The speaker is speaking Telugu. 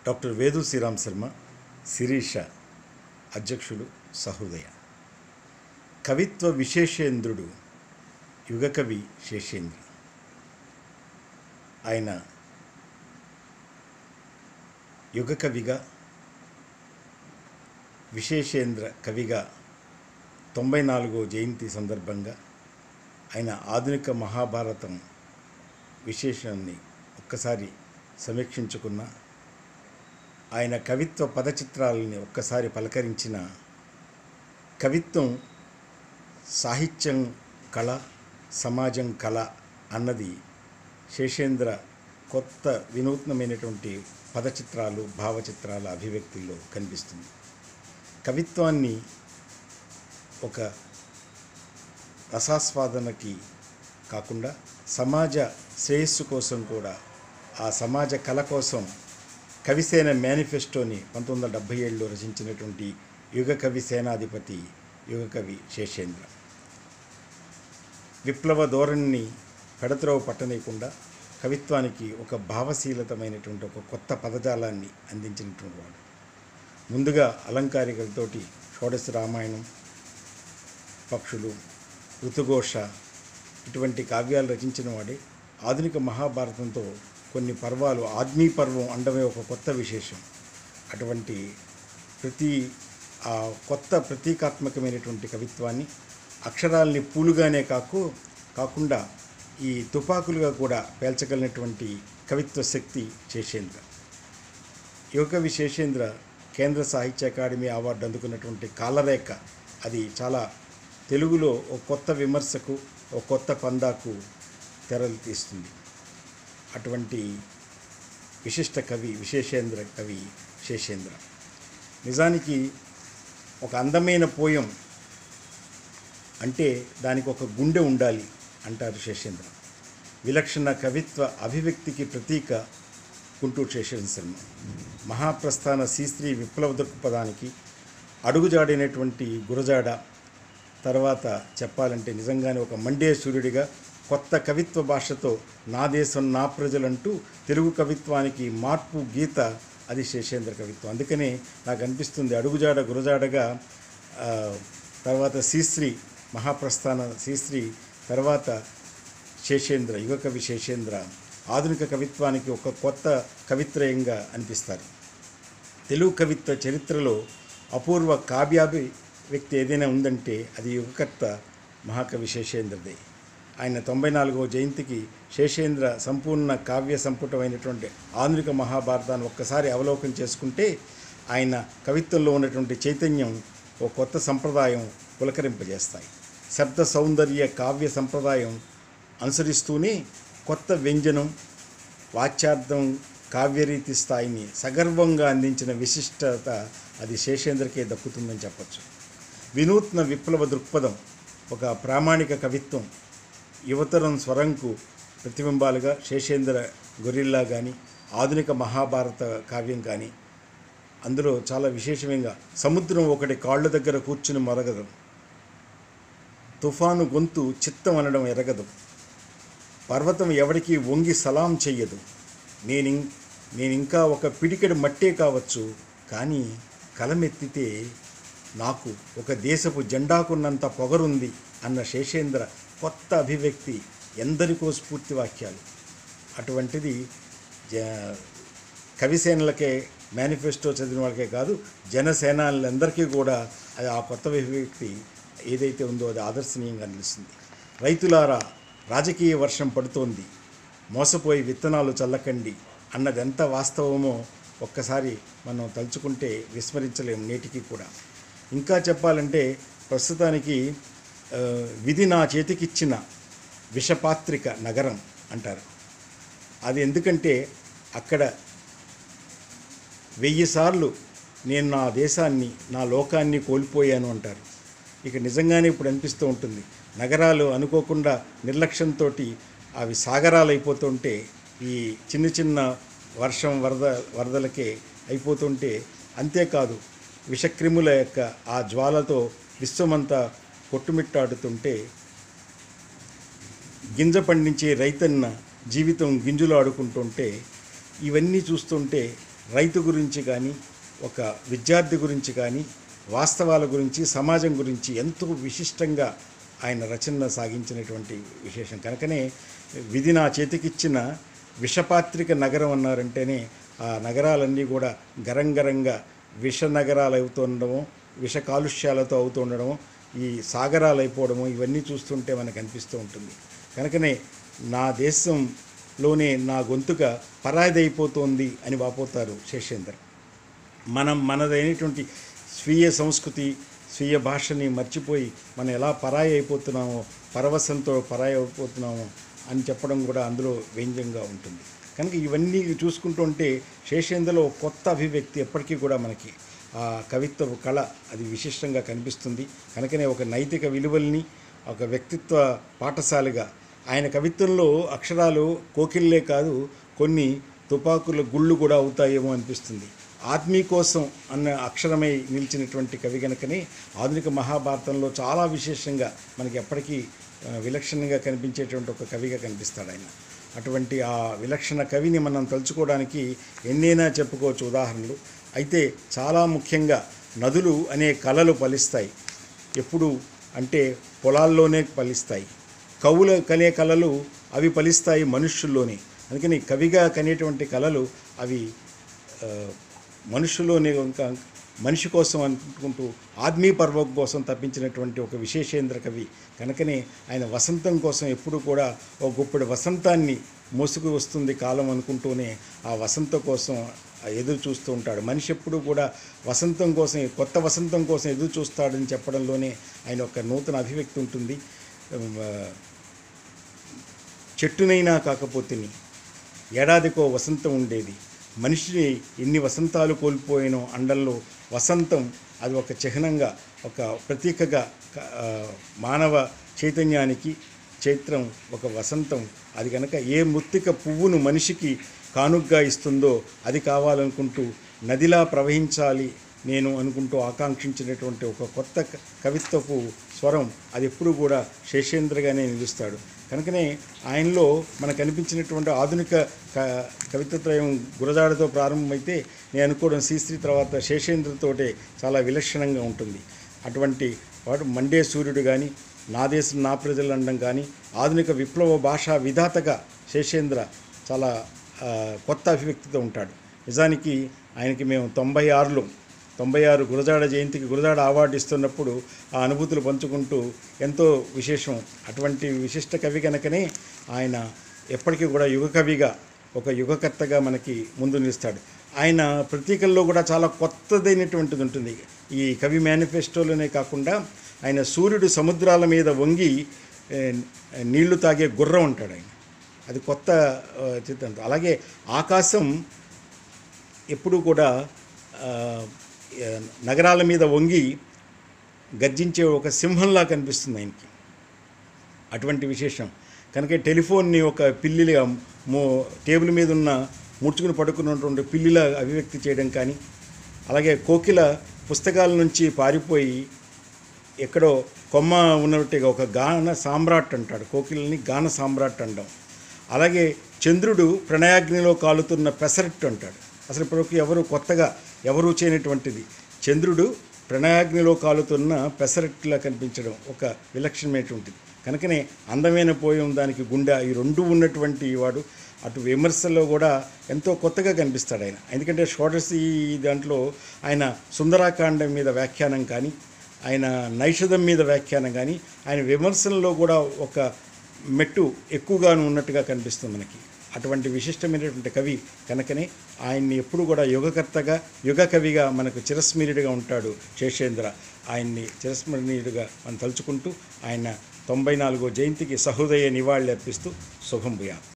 డాక్టర్ వేదు శ్రీరామ్ శర్మ శిరీష అధ్యక్షులు సహృదయ కవిత్వ విశేషేంద్రుడు యుగకవి శేషేంద్ర ఆయన యుగకవిగా విశేషేంద్ర కవిగా తొంభై నాలుగో జయంతి సందర్భంగా ఆయన ఆధునిక మహాభారతం విశేషాన్ని ఒక్కసారి సమీక్షించుకున్న ఆయన కవిత్వ పదచిత్రాలని ఒక్కసారి పలకరించిన కవిత్వం సాహిత్యం కళ సమాజం కళ అన్నది శేషేంద్ర కొత్త వినూత్నమైనటువంటి పదచిత్రాలు భావచిత్రాల అభివ్యక్తుల్లో కనిపిస్తుంది కవిత్వాన్ని ఒక రసాస్వాదనకి కాకుండా సమాజ శ్రేయస్సు కోసం కూడా ఆ సమాజ కళ కోసం కవిసేన మేనిఫెస్టోని పంతొమ్మిది వందల డెబ్భై ఏడులో రచించినటువంటి యుగ కవి సేనాధిపతి యుగ కవి శేషేంద్ర విప్లవ ధోరణిని పెడత్రోవ పట్టనీయకుండా కవిత్వానికి ఒక భావశీలతమైనటువంటి ఒక కొత్త పదజాలాన్ని అందించినటువంటి వాడు ముందుగా అలంకారికలతోటి షోడశ రామాయణం పక్షులు ఋతుఘోష ఇటువంటి కావ్యాలు రచించిన వాడే ఆధునిక మహాభారతంతో కొన్ని పర్వాలు ఆద్మీ పర్వం అండమే ఒక కొత్త విశేషం అటువంటి ప్రతి ఆ కొత్త ప్రతీకాత్మకమైనటువంటి కవిత్వాన్ని అక్షరాల్ని పూలుగానే కాకు కాకుండా ఈ తుపాకులుగా కూడా పేల్చగలిగినటువంటి కవిత్వ శక్తి శేషేంద్ర యువకవి శేషేంద్ర కేంద్ర సాహిత్య అకాడమీ అవార్డు అందుకున్నటువంటి కాలరేఖ అది చాలా తెలుగులో ఒక కొత్త విమర్శకు ఒక కొత్త పందాకు తెరలు తీస్తుంది అటువంటి విశిష్ట కవి విశేషేంద్ర కవి శేషేంద్ర నిజానికి ఒక అందమైన పోయం అంటే దానికి ఒక గుండె ఉండాలి అంటారు శేషేంద్ర విలక్షణ కవిత్వ అభివ్యక్తికి ప్రతీక గుంటూరు శేషేంద్ర శర్మ మహాప్రస్థాన శ్రీశ్రీ విప్లవ దృక్పథానికి అడుగుజాడినటువంటి గురజాడ తర్వాత చెప్పాలంటే నిజంగానే ఒక మండే సూర్యుడిగా కొత్త కవిత్వ భాషతో నా దేశం నా ప్రజలంటూ తెలుగు కవిత్వానికి మార్పు గీత అది శేషేంద్ర కవిత్వం అందుకనే నాకు అనిపిస్తుంది అడుగుజాడ గురజాడగా ఆ, తర్వాత శ్రీశ్రీ మహాప్రస్థాన శ్రీశ్రీ తర్వాత శేషేంద్ర యుగకవి శేషేంద్ర ఆధునిక కవిత్వానికి ఒక కొత్త కవిత్రయంగా అనిపిస్తారు తెలుగు కవిత్వ చరిత్రలో అపూర్వ కావ్యాభి వ్యక్తి ఏదైనా ఉందంటే అది యుగకర్త మహాకవి శేషేంద్రదే ఆయన తొంభై నాలుగవ జయంతికి శేషేంద్ర సంపూర్ణ కావ్య సంపుటమైనటువంటి ఆధునిక మహాభారతాన్ని ఒక్కసారి అవలోకనం చేసుకుంటే ఆయన కవిత్వంలో ఉన్నటువంటి చైతన్యం ఓ కొత్త సంప్రదాయం పులకరింపజేస్తాయి శబ్ద సౌందర్య కావ్య సంప్రదాయం అనుసరిస్తూనే కొత్త వ్యంజనం వాచ్యార్థం కావ్యరీతి స్థాయిని సగర్వంగా అందించిన విశిష్టత అది శేషేంద్రకే దక్కుతుందని చెప్పచ్చు వినూత్న విప్లవ దృక్పథం ఒక ప్రామాణిక కవిత్వం యువతరం స్వరంకు ప్రతిబింబాలుగా శేషేంద్ర గొరిల్లా కానీ ఆధునిక మహాభారత కావ్యం కానీ అందులో చాలా విశేషంగా సముద్రం ఒకటి కాళ్ళ దగ్గర కూర్చుని మొరగదు తుఫాను గొంతు చిత్తం అనడం ఎరగదు పర్వతం ఎవడికి వంగి సలాం చెయ్యదు నేను నేనింకా ఒక పిడికెడు మట్టే కావచ్చు కానీ కలమెత్తితే నాకు ఒక దేశపు జెండాకున్నంత పొగరుంది అన్న శేషేంద్ర కొత్త అభివ్యక్తి ఎందరికో స్ఫూర్తి వాక్యాలు అటువంటిది జ కవిసేనలకే మేనిఫెస్టో చదివిన వాళ్ళకే కాదు జనసేనాలందరికీ కూడా అది ఆ కొత్త అభివ్యక్తి ఏదైతే ఉందో అది ఆదర్శనీయంగా నిలుస్తుంది రైతులారా రాజకీయ వర్షం పడుతోంది మోసపోయి విత్తనాలు చల్లకండి అన్నది ఎంత వాస్తవమో ఒక్కసారి మనం తలుచుకుంటే విస్మరించలేం నేటికి కూడా ఇంకా చెప్పాలంటే ప్రస్తుతానికి ఆ, విధి నా చేతికిచ్చిన విషపాత్రిక నగరం అంటారు అది ఎందుకంటే అక్కడ వెయ్యి సార్లు నేను నా దేశాన్ని నా లోకాన్ని కోల్పోయాను అంటారు ఇక నిజంగానే ఇప్పుడు అనిపిస్తూ ఉంటుంది నగరాలు అనుకోకుండా నిర్లక్ష్యంతో అవి సాగరాలు అయిపోతుంటే ఈ చిన్న చిన్న వర్షం వరద వరదలకే అయిపోతుంటే అంతేకాదు విషక్రిముల యొక్క ఆ జ్వాలతో విశ్వమంతా కొట్టుమిట్టాడుతుంటే గింజ పండించే రైతన్న జీవితం గింజలు ఆడుకుంటుంటే ఇవన్నీ చూస్తుంటే రైతు గురించి కానీ ఒక విద్యార్థి గురించి కానీ వాస్తవాల గురించి సమాజం గురించి ఎంతో విశిష్టంగా ఆయన రచన సాగించినటువంటి విశేషం కనుకనే విధి నా చేతికిచ్చిన విషపాత్రిక నగరం అన్నారంటేనే ఆ నగరాలన్నీ కూడా గరంగరంగా విష నగరాలు అవుతుండడము విష కాలుష్యాలతో అవుతుండడము ఈ సాగరాలు అయిపోవడము ఇవన్నీ చూస్తుంటే మనకు అనిపిస్తూ ఉంటుంది కనుకనే నా దేశంలోనే నా గొంతుక పరాయిదైపోతోంది అని వాపోతారు శేషేందర్ మనం మనదైనటువంటి స్వీయ సంస్కృతి స్వీయ భాషని మర్చిపోయి మనం ఎలా పరాయి అయిపోతున్నామో పరవశంతో పరాయి అయిపోతున్నామో అని చెప్పడం కూడా అందులో వ్యంగ్యంగా ఉంటుంది కనుక ఇవన్నీ చూసుకుంటుంటే శేషేంద్రలో ఒక కొత్త అభివ్యక్తి ఎప్పటికీ కూడా మనకి ఆ కవిత్వ కళ అది విశిష్టంగా కనిపిస్తుంది కనుకనే ఒక నైతిక విలువల్ని ఒక వ్యక్తిత్వ పాఠశాలగా ఆయన కవిత్వంలో అక్షరాలు కోకిల్లే కాదు కొన్ని తుపాకుల గుళ్ళు కూడా అవుతాయేమో అనిపిస్తుంది ఆత్మీ కోసం అన్న అక్షరమై నిలిచినటువంటి కవి కనుకనే ఆధునిక మహాభారతంలో చాలా విశేషంగా మనకి ఎప్పటికీ ఆ, విలక్షణంగా కనిపించేటువంటి ఒక కవిగా కనిపిస్తాడు ఆయన అటువంటి ఆ విలక్షణ కవిని మనం తలుచుకోవడానికి ఎన్నైనా చెప్పుకోవచ్చు ఉదాహరణలు అయితే చాలా ముఖ్యంగా నదులు అనే కళలు ఫలిస్తాయి ఎప్పుడు అంటే పొలాల్లోనే ఫలిస్తాయి కవుల కనే కళలు అవి ఫలిస్తాయి మనుష్యుల్లోనే అందుకని కవిగా కనేటువంటి కళలు అవి ఆ, మనుషులోనే ఇంకా మనిషి కోసం అనుకుంటూ ఆత్మీ పర్వం కోసం తప్పించినటువంటి ఒక విశేషేంద్ర కవి కనుకనే ఆయన వసంతం కోసం ఎప్పుడు కూడా ఒక గొప్పటి వసంతాన్ని మోసుకు వస్తుంది కాలం అనుకుంటూనే ఆ వసంతం కోసం ఎదురు చూస్తూ ఉంటాడు మనిషి ఎప్పుడు కూడా వసంతం కోసం కొత్త వసంతం కోసం ఎదురు చూస్తాడని చెప్పడంలోనే ఆయన ఒక నూతన అభివ్యక్తి ఉంటుంది ఆ, చెట్టునైనా కాకపోతేని ఏడాదికో వసంతం ఉండేది మనిషిని ఎన్ని వసంతాలు కోల్పోయినో అండంలో వసంతం అది ఒక చిహ్నంగా ఒక ప్రతీకగా క- ఆ, మానవ చైతన్యానికి చైత్రం ఒక వసంతం అది కనుక ఏ మృత్తిక పువ్వును మనిషికి కానుగ్గా ఇస్తుందో అది కావాలనుకుంటూ నదిలా ప్రవహించాలి నేను అనుకుంటూ ఆకాంక్షించినటువంటి ఒక కొత్త క- కవిత్వపు స్వరం అది ఎప్పుడు కూడా శేషేంద్రగానే నిలుస్తాడు కనుకనే ఆయనలో మనకు కనిపించినటువంటి ఆధునిక క కవిత్వత్రయం గురజాడతో ప్రారంభమైతే నేను అనుకోవడం శ్రీశ్రీ తర్వాత శేషేంద్రతోటే చాలా విలక్షణంగా ఉంటుంది అటువంటి వాడు మండే సూర్యుడు కానీ నా దేశం నా ప్రజలు అనడం కానీ ఆధునిక విప్లవ భాషా విధాతగా శేషేంద్ర చాలా ఆ, కొత్త అభివ్యక్తితో ఉంటాడు నిజానికి ఆయనకి మేము తొంభై ఆరులో తొంభై ఆరు గురజాడ జయంతికి గురజాడ అవార్డు ఇస్తున్నప్పుడు ఆ అనుభూతులు పంచుకుంటూ ఎంతో విశేషం అటువంటి విశిష్ట కవి కనుకనే ఆయన ఎప్పటికీ కూడా యుగ కవిగా ఒక యుగకర్తగా మనకి ముందు నిలుస్తాడు ఆయన ప్రతీకల్లో కూడా చాలా కొత్తదైనటువంటిది ఉంటుంది ఈ కవి మేనిఫెస్టోలోనే కాకుండా ఆయన సూర్యుడు సముద్రాల మీద వంగి ఏ, నీళ్లు తాగే గుర్రం ఉంటాడు ఆయన అది కొత్త ఆ, చిత్రం అలాగే ఆకాశం ఎప్పుడు కూడా ఆ, ఆ, నగరాల మీద వంగి గర్జించే ఒక సింహంలా కనిపిస్తుంది ఆయనకి అటువంటి విశేషం కనుక టెలిఫోన్ని ఒక పిల్లిగా మో టేబుల్ మీద ఉన్న ముడుచుకుని పడుకున్నటువంటి పిల్లిలా అభివ్యక్తి చేయడం కానీ అలాగే కోకిల పుస్తకాల నుంచి పారిపోయి ఎక్కడో కొమ్మ ఉన్నట్టుగా ఒక గాన సామ్రాట్ అంటాడు కోకిలని గాన సామ్రాట్ అంటాం అలాగే చంద్రుడు ప్రణయాగ్నిలో కాలుతున్న పెసరట్టు అంటాడు అసలు ఇప్పటివరకు ఎవరు కొత్తగా ఎవరు చేయనటువంటిది చంద్రుడు ప్రణయాగ్నిలో కాలుతున్న పెసరట్టులా కనిపించడం ఒక విలక్షణమైనటువంటిది కనుకనే అందమైన పోయం దానికి గుండె ఈ రెండు ఉన్నటువంటి వాడు అటు విమర్శల్లో కూడా ఎంతో కొత్తగా కనిపిస్తాడు ఆయన ఎందుకంటే షోడసి దాంట్లో ఆయన సుందరాకాండం మీద వ్యాఖ్యానం కానీ ఆయన నైషధం మీద వ్యాఖ్యానం కానీ ఆయన విమర్శనలో కూడా ఒక మెట్టు ఎక్కువగాను ఉన్నట్టుగా కనిపిస్తుంది మనకి అటువంటి విశిష్టమైనటువంటి కవి కనుకనే ఆయన్ని ఎప్పుడు కూడా యుగకర్తగా యుగ కవిగా మనకు చిరస్మరణీయుడిగా ఉంటాడు శేషేంద్ర ఆయన్ని చిరస్మరణీయుడిగా మనం తలుచుకుంటూ ఆయన తొంభై నాలుగో జయంతికి సహృదయ నివాళులు అర్పిస్తూ శుభం భూయా